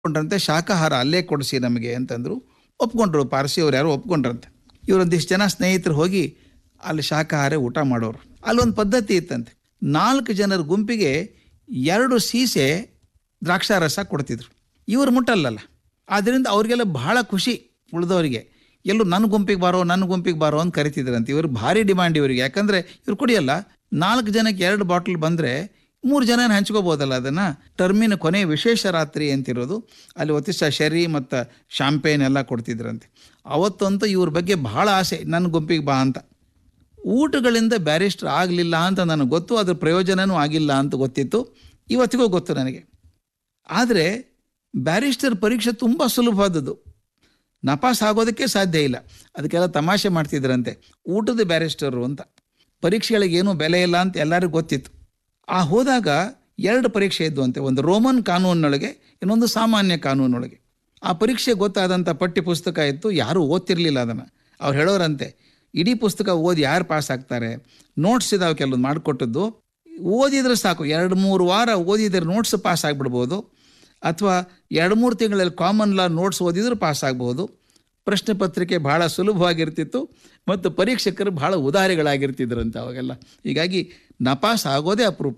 ಒಪ್ಕೊಂಡ್ರಂತೆ ಶಾಕಾಹಾರ ಅಲ್ಲೇ ಕೊಡಿಸಿ ನಮಗೆ ಅಂತಂದ್ರು ಒಪ್ಕೊಂಡ್ರು ಪಾರ್ಸಿಯವ್ರು ಯಾರು ಒಪ್ಕೊಂಡ್ರಂತೆ ಇವರೊಂದಿಷ್ಟು ಜನ ಸ್ನೇಹಿತರು ಹೋಗಿ ಅಲ್ಲಿ ಶಾಕಾಹಾರ ಊಟ ಮಾಡೋರು ಅಲ್ಲೊಂದು ಪದ್ಧತಿ ಇತ್ತಂತೆ ನಾಲ್ಕು ಜನರ ಗುಂಪಿಗೆ ಎರಡು ಸೀಸೆ ದ್ರಾಕ್ಷಾರಸ ಕೊಡ್ತಿದ್ರು ಇವರು ಮುಟ್ಟಲ್ಲಲ್ಲ ಆದ್ದರಿಂದ ಅವ್ರಿಗೆಲ್ಲ ಬಹಳ ಖುಷಿ ಉಳಿದವರಿಗೆ ಎಲ್ಲೂ ನನ್ನ ಗುಂಪಿಗೆ ಬಾರೋ ನನ್ನ ಗುಂಪಿಗೆ ಬಾರೋ ಅಂತ ಕರಿತಿದ್ರಂತೆ ಇವರು ಭಾರಿ ಡಿಮಾಂಡ್ ಇವರಿಗೆ ಯಾಕಂದರೆ ಇವ್ರು ಕುಡಿಯಲ್ಲ ನಾಲ್ಕು ಜನಕ್ಕೆ ಎರಡು ಬಾಟ್ಲ್ ಬಂದರೆ ಮೂರು ಜನ ಹಂಚ್ಕೋಬೋದಲ್ಲ ಅದನ್ನು ಟರ್ಮಿನ ಕೊನೆ ವಿಶೇಷ ರಾತ್ರಿ ಅಂತಿರೋದು ಅಲ್ಲಿ ಒತ್ತಿಸ ಶರಿ ಮತ್ತು ಶಾಂಪೇನ್ ಎಲ್ಲ ಕೊಡ್ತಿದ್ರಂತೆ ಅವತ್ತಂತೂ ಇವ್ರ ಬಗ್ಗೆ ಬಹಳ ಆಸೆ ನನ್ನ ಗುಂಪಿಗೆ ಬಾ ಅಂತ ಊಟಗಳಿಂದ ಬ್ಯಾರಿಸ್ಟರ್ ಆಗಲಿಲ್ಲ ಅಂತ ನನಗೆ ಗೊತ್ತು ಅದ್ರ ಪ್ರಯೋಜನವೂ ಆಗಿಲ್ಲ ಅಂತ ಗೊತ್ತಿತ್ತು ಇವತ್ತಿಗೂ ಗೊತ್ತು ನನಗೆ ಆದರೆ ಬ್ಯಾರಿಸ್ಟರ್ ಪರೀಕ್ಷೆ ತುಂಬ ಸುಲಭವಾದದ್ದು ನಪಾಸ್ ಆಗೋದಕ್ಕೆ ಸಾಧ್ಯ ಇಲ್ಲ ಅದಕ್ಕೆಲ್ಲ ತಮಾಷೆ ಮಾಡ್ತಿದ್ರಂತೆ ಊಟದ ಬ್ಯಾರಿಸ್ಟರು ಅಂತ ಪರೀಕ್ಷೆಗಳಿಗೆ ಏನೂ ಬೆಲೆ ಇಲ್ಲ ಅಂತ ಎಲ್ಲರಿಗೂ ಗೊತ್ತಿತ್ತು ಆ ಹೋದಾಗ ಎರಡು ಪರೀಕ್ಷೆ ಇದ್ದು ಅಂತೆ ಒಂದು ರೋಮನ್ ಕಾನೂನಿನೊಳಗೆ ಇನ್ನೊಂದು ಸಾಮಾನ್ಯ ಕಾನೂನೊಳಗೆ ಆ ಪರೀಕ್ಷೆ ಗೊತ್ತಾದಂಥ ಪಠ್ಯ ಪುಸ್ತಕ ಇತ್ತು ಯಾರೂ ಓದ್ತಿರ್ಲಿಲ್ಲ ಅದನ್ನು ಅವ್ರು ಹೇಳೋರಂತೆ ಇಡೀ ಪುಸ್ತಕ ಓದಿ ಯಾರು ಪಾಸ್ ಆಗ್ತಾರೆ ನೋಟ್ಸ್ ಇದಾವೆ ಕೆಲವೊಂದು ಮಾಡಿಕೊಟ್ಟದ್ದು ಓದಿದ್ರೆ ಸಾಕು ಎರಡು ಮೂರು ವಾರ ಓದಿದ್ರೆ ನೋಟ್ಸ್ ಪಾಸ್ ಆಗಿಬಿಡ್ಬೋದು ಅಥವಾ ಎರಡು ಮೂರು ತಿಂಗಳಲ್ಲಿ ಕಾಮನ್ ಲಾ ನೋಟ್ಸ್ ಓದಿದ್ರೆ ಪಾಸ್ ಆಗ್ಬೋದು ಪ್ರಶ್ನೆ ಪತ್ರಿಕೆ ಭಾಳ ಸುಲಭವಾಗಿರ್ತಿತ್ತು ಮತ್ತು ಪರೀಕ್ಷಕರು ಭಾಳ ಉದಾರಿಗಳಾಗಿರ್ತಿದ್ರಂತೆ ಅವಾಗೆಲ್ಲ ಹೀಗಾಗಿ ನಪಾಸ್ ಆಗೋದೇ ಅಪರೂಪ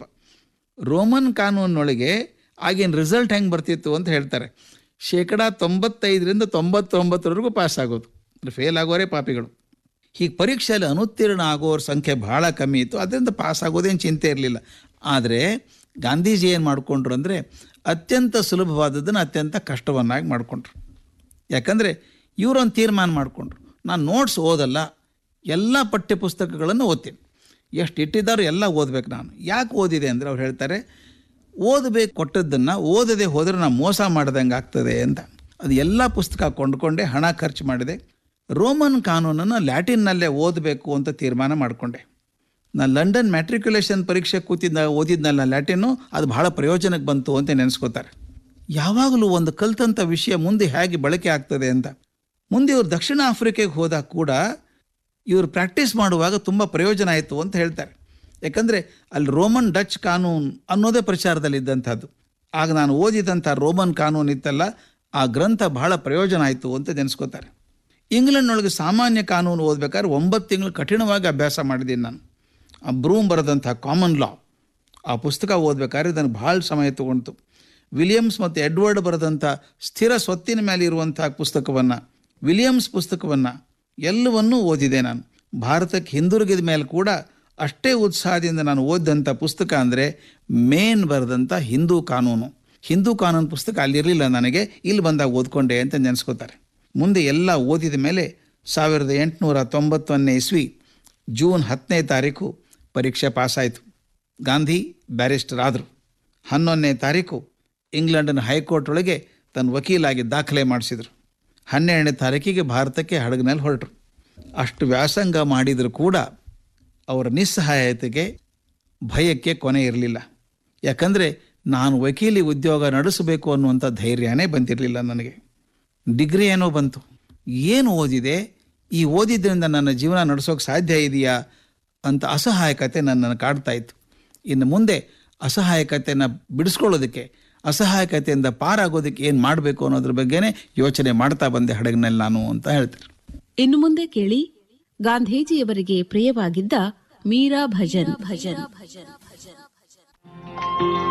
ರೋಮನ್ ಕಾನೂನಿನೊಳಗೆ ಆಗಿನ ರಿಸಲ್ಟ್ ಹೆಂಗೆ ಬರ್ತಿತ್ತು ಅಂತ ಹೇಳ್ತಾರೆ ಶೇಕಡ ತೊಂಬತ್ತೈದರಿಂದ ತೊಂಬತ್ತೊಂಬತ್ತರವರೆಗೂ ಪಾಸ್ ಆಗೋದು ಫೇಲ್ ಆಗೋರೇ ಪಾಪಿಗಳು ಹೀಗೆ ಪರೀಕ್ಷೆಯಲ್ಲಿ ಅನುತ್ತೀರ್ಣ ಆಗೋರ ಸಂಖ್ಯೆ ಭಾಳ ಕಮ್ಮಿ ಇತ್ತು ಅದರಿಂದ ಪಾಸ್ ಆಗೋದೇನು ಚಿಂತೆ ಇರಲಿಲ್ಲ ಆದರೆ ಗಾಂಧೀಜಿ ಏನು ಮಾಡಿಕೊಂಡ್ರು ಅಂದರೆ ಅತ್ಯಂತ ಸುಲಭವಾದದ್ದನ್ನು ಅತ್ಯಂತ ಕಷ್ಟವನ್ನಾಗಿ ಮಾಡಿಕೊಂಡ್ರು ಯಾಕಂದರೆ ಇವರೊಂದು ತೀರ್ಮಾನ ಮಾಡಿಕೊಂಡ್ರು ನಾನು ನೋಟ್ಸ್ ಓದಲ್ಲ ಎಲ್ಲ ಪಠ್ಯ ಪುಸ್ತಕಗಳನ್ನು ಓದ್ತೀನಿ ಎಷ್ಟು ಇಟ್ಟಿದ್ದಾರೋ ಎಲ್ಲ ಓದಬೇಕು ನಾನು ಯಾಕೆ ಓದಿದೆ ಅಂದರೆ ಅವ್ರು ಹೇಳ್ತಾರೆ ಓದಬೇಕು ಕೊಟ್ಟದ್ದನ್ನು ಓದದೆ ಹೋದರೆ ನಾನು ಮೋಸ ಮಾಡ್ದಂಗೆ ಆಗ್ತದೆ ಅಂತ ಅದು ಎಲ್ಲ ಪುಸ್ತಕ ಕೊಂಡ್ಕೊಂಡೆ ಹಣ ಖರ್ಚು ಮಾಡಿದೆ ರೋಮನ್ ಕಾನೂನನ್ನು ಲ್ಯಾಟಿನ್ನಲ್ಲೇ ಓದಬೇಕು ಅಂತ ತೀರ್ಮಾನ ಮಾಡಿಕೊಂಡೆ ನಾನು ಲಂಡನ್ ಮ್ಯಾಟ್ರಿಕ್ಯುಲೇಷನ್ ಪರೀಕ್ಷೆ ಕೂತಿದ್ದ ಓದಿದ್ನಲ್ಲ ಲ್ಯಾಟಿನ್ನು ಅದು ಬಹಳ ಪ್ರಯೋಜನಕ್ಕೆ ಬಂತು ಅಂತ ನೆನೆಸ್ಕೋತಾರೆ ಯಾವಾಗಲೂ ಒಂದು ಕಲ್ತಂಥ ವಿಷಯ ಮುಂದೆ ಹೇಗೆ ಬಳಕೆ ಆಗ್ತದೆ ಅಂತ ಮುಂದೆ ಇವರು ದಕ್ಷಿಣ ಆಫ್ರಿಕೆಗೆ ಹೋದಾಗ ಕೂಡ ಇವರು ಪ್ರಾಕ್ಟೀಸ್ ಮಾಡುವಾಗ ತುಂಬ ಪ್ರಯೋಜನ ಆಯಿತು ಅಂತ ಹೇಳ್ತಾರೆ ಯಾಕಂದರೆ ಅಲ್ಲಿ ರೋಮನ್ ಡಚ್ ಕಾನೂನು ಅನ್ನೋದೇ ಪ್ರಚಾರದಲ್ಲಿದ್ದಂಥದ್ದು ಆಗ ನಾನು ಓದಿದಂಥ ರೋಮನ್ ಕಾನೂನು ಇತ್ತಲ್ಲ ಆ ಗ್ರಂಥ ಬಹಳ ಪ್ರಯೋಜನ ಆಯಿತು ಅಂತ ನೆನೆಸ್ಕೋತಾರೆ ಇಂಗ್ಲೆಂಡ್ನೊಳಗೆ ಸಾಮಾನ್ಯ ಕಾನೂನು ಓದ್ಬೇಕಾದ್ರೆ ಒಂಬತ್ತು ತಿಂಗಳು ಕಠಿಣವಾಗಿ ಅಭ್ಯಾಸ ಮಾಡಿದ್ದೀನಿ ನಾನು ಆ ಬ್ರೂಮ್ ಬರೆದಂಥ ಕಾಮನ್ ಲಾ ಆ ಪುಸ್ತಕ ಓದ್ಬೇಕಾದ್ರೆ ನನಗೆ ಭಾಳ ಸಮಯ ತಗೊಂತು ವಿಲಿಯಮ್ಸ್ ಮತ್ತು ಎಡ್ವರ್ಡ್ ಬರೆದಂಥ ಸ್ಥಿರ ಸ್ವತ್ತಿನ ಮೇಲೆ ಇರುವಂಥ ಪುಸ್ತಕವನ್ನು ವಿಲಿಯಮ್ಸ್ ಪುಸ್ತಕವನ್ನು ಎಲ್ಲವನ್ನೂ ಓದಿದೆ ನಾನು ಭಾರತಕ್ಕೆ ಹಿಂದಿರುಗಿದ ಮೇಲೆ ಕೂಡ ಅಷ್ಟೇ ಉತ್ಸಾಹದಿಂದ ನಾನು ಓದಿದಂಥ ಪುಸ್ತಕ ಅಂದರೆ ಮೇನ್ ಬರೆದಂಥ ಹಿಂದೂ ಕಾನೂನು ಹಿಂದೂ ಕಾನೂನು ಪುಸ್ತಕ ಅಲ್ಲಿರಲಿಲ್ಲ ನನಗೆ ಇಲ್ಲಿ ಬಂದಾಗ ಓದ್ಕೊಂಡೆ ಅಂತ ನೆನೆಸ್ಕೋತಾರೆ ಮುಂದೆ ಎಲ್ಲ ಓದಿದ ಮೇಲೆ ಸಾವಿರದ ಎಂಟುನೂರ ತೊಂಬತ್ತೊಂದನೇ ಇಸ್ವಿ ಜೂನ್ ಹತ್ತನೇ ತಾರೀಕು ಪರೀಕ್ಷೆ ಪಾಸಾಯಿತು ಗಾಂಧಿ ಬ್ಯಾರಿಸ್ಟರ್ ಆದರು ಹನ್ನೊಂದನೇ ತಾರೀಕು ಇಂಗ್ಲೆಂಡಿನ ಹೈಕೋರ್ಟ್ ಒಳಗೆ ತನ್ನ ವಕೀಲಾಗಿ ದಾಖಲೆ ಮಾಡಿಸಿದರು ಹನ್ನೆರಡನೇ ತಾರೀಕಿಗೆ ಭಾರತಕ್ಕೆ ಹಡಗಿನಲ್ಲಿ ಹೊರಟರು ಅಷ್ಟು ವ್ಯಾಸಂಗ ಮಾಡಿದರೂ ಕೂಡ ಅವರ ನಿಸ್ಸಹಾಯತೆಗೆ ಭಯಕ್ಕೆ ಕೊನೆ ಇರಲಿಲ್ಲ ಯಾಕಂದರೆ ನಾನು ವಕೀಲಿ ಉದ್ಯೋಗ ನಡೆಸಬೇಕು ಅನ್ನುವಂಥ ಧೈರ್ಯನೇ ಬಂದಿರಲಿಲ್ಲ ನನಗೆ ಡಿಗ್ರಿ ಏನೋ ಬಂತು ಏನು ಓದಿದೆ ಈ ಓದಿದ್ರಿಂದ ನನ್ನ ಜೀವನ ನಡೆಸೋಕೆ ಸಾಧ್ಯ ಇದೆಯಾ ಅಂತ ಅಸಹಾಯಕತೆ ನನ್ನನ್ನು ಕಾಡ್ತಾ ಇತ್ತು ಇನ್ನು ಮುಂದೆ ಅಸಹಾಯಕತೆಯನ್ನು ಬಿಡಿಸ್ಕೊಳ್ಳೋದಕ್ಕೆ ಅಸಹಾಯಕತೆಯಿಂದ ಪಾರಾಗೋದಕ್ಕೆ ಏನು ಮಾಡಬೇಕು ಅನ್ನೋದ್ರ ಬಗ್ಗೆನೇ ಯೋಚನೆ ಮಾಡ್ತಾ ಬಂದೆ ಹಡಗಿನಲ್ಲಿ ನಾನು ಅಂತ ಹೇಳ್ತಾರೆ ಇನ್ನು ಮುಂದೆ ಕೇಳಿ ಗಾಂಧೀಜಿಯವರಿಗೆ ಪ್ರಿಯವಾಗಿದ್ದ ಮೀರಾ ಭಜನ್ ಭಜನ್ ಭಜನ್